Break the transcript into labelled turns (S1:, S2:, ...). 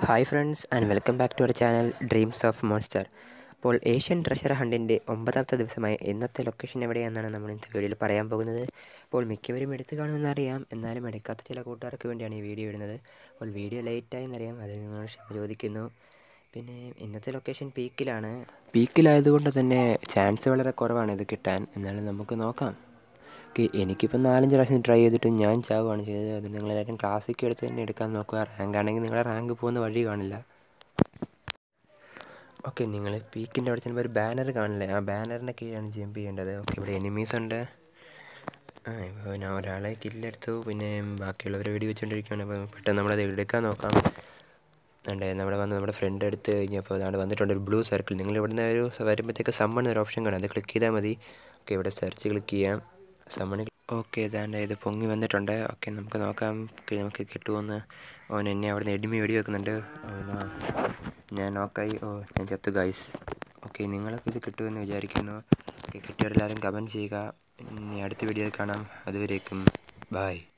S1: hi friends and welcome back to our channel dreams of monster അപ്പോൾ Asian treasure ഹണ്ടിൻ്റെ ഒമ്പതാമത്തെ ദിവസമായ ഇന്നത്തെ ലൊക്കേഷൻ എവിടെയാണെന്നാണ് നമ്മൾ ഇന്നത്തെ വീഡിയോയിൽ പറയാൻ പോകുന്നത് അപ്പോൾ മിക്കവരും എടുത്തു കാണുമെന്ന് അറിയാം എന്നാലും എടുക്കാത്ത ചില കൂട്ടുകാർക്ക് വേണ്ടിയാണ് ഈ വീഡിയോ ഇടുന്നത് അപ്പോൾ വീഡിയോ ലേറ്റായി എന്നറിയാം അതിന് നിങ്ങൾ ക്ഷമ ചോദിക്കുന്നു പിന്നെ ഇന്നത്തെ ലൊക്കേഷൻ പീക്കിലാണ് പീക്കിലായതുകൊണ്ട് തന്നെ ചാൻസ് വളരെ കുറവാണ് ഇത് കിട്ടാൻ എന്നാലും നമുക്ക് നോക്കാം ഓക്കെ എനിക്കിപ്പോൾ നാലഞ്ച് പ്രാവശ്യം ട്രൈ ചെയ്തിട്ട് ഞാൻ ചാവുകയാണ് ചെയ്തത് അത് നിങ്ങളെല്ലാവരും ക്ലാസ്സിക്ക് എടുത്ത് തന്നെ എടുക്കാൻ നോക്കുക റാങ്ക് ആണെങ്കിൽ നിങ്ങളുടെ റാങ്ക് പോകുന്ന വഴി കാണില്ല ഓക്കെ നിങ്ങൾ പീക്കിൻ്റെ അവിടെ ചെല്ലുമ്പോൾ ഒരു ബാനർ കാണില്ലേ ആ ബാനറിൻ്റെ കീഴാണ് ജമ്പ് ചെയ്യേണ്ടത് ഓക്കെ ഇവിടെ എനിമീസ് ഉണ്ട് ആ ഇപ്പോൾ ഞാൻ ഒരാളെ കില്ലെടുത്തു പിന്നെ ബാക്കിയുള്ളവരെ വെടി വെച്ചുകൊണ്ടിരിക്കുകയാണ് അപ്പോൾ പെട്ടെന്ന് നമ്മളത് എടുക്കാൻ നോക്കാം ഉണ്ട് നമ്മുടെ വന്ന് നമ്മുടെ ഫ്രണ്ട് എടുത്ത് കഴിഞ്ഞപ്പോൾ അതാണ് വന്നിട്ടുണ്ട് ഒരു ബ്ലൂ സർക്കിൾ നിങ്ങൾ ഇവിടുന്ന് ഒരു വരുമ്പോഴത്തേക്ക് സമ്മൺ ഒരു ഓപ്ഷൻ കാണാം അത് ക്ലിക്ക് ചെയ്താൽ മതി ഓക്കെ ഇവിടെ സെർച്ച് ക്ലിക്ക് ചെയ്യാം സമ്മൺ ഓക്കെ ഇതാണ്ട് ഇത് പൊങ്ങി വന്നിട്ടുണ്ട് ഓക്കെ നമുക്ക് നോക്കാം ഓക്കെ നമുക്ക് കിട്ടുമെന്ന് ഓൻ എന്നെ അവിടെ നിന്ന് എഡിമി വെടി വെക്കുന്നുണ്ട് ഓനാ ഞാൻ നോക്കായി ഓ ഞാൻ ചത്തു ഗൈസ് ഓക്കെ നിങ്ങൾക്ക് ഇത് കിട്ടുമെന്ന് വിചാരിക്കുന്നു ഓക്കെ കിട്ടിയവരെല്ലാവരും കമൻറ്റ് ചെയ്യുക ഇനി അടുത്ത വീഡിയോയിൽ കാണാം അതുവരേക്കും ബായ്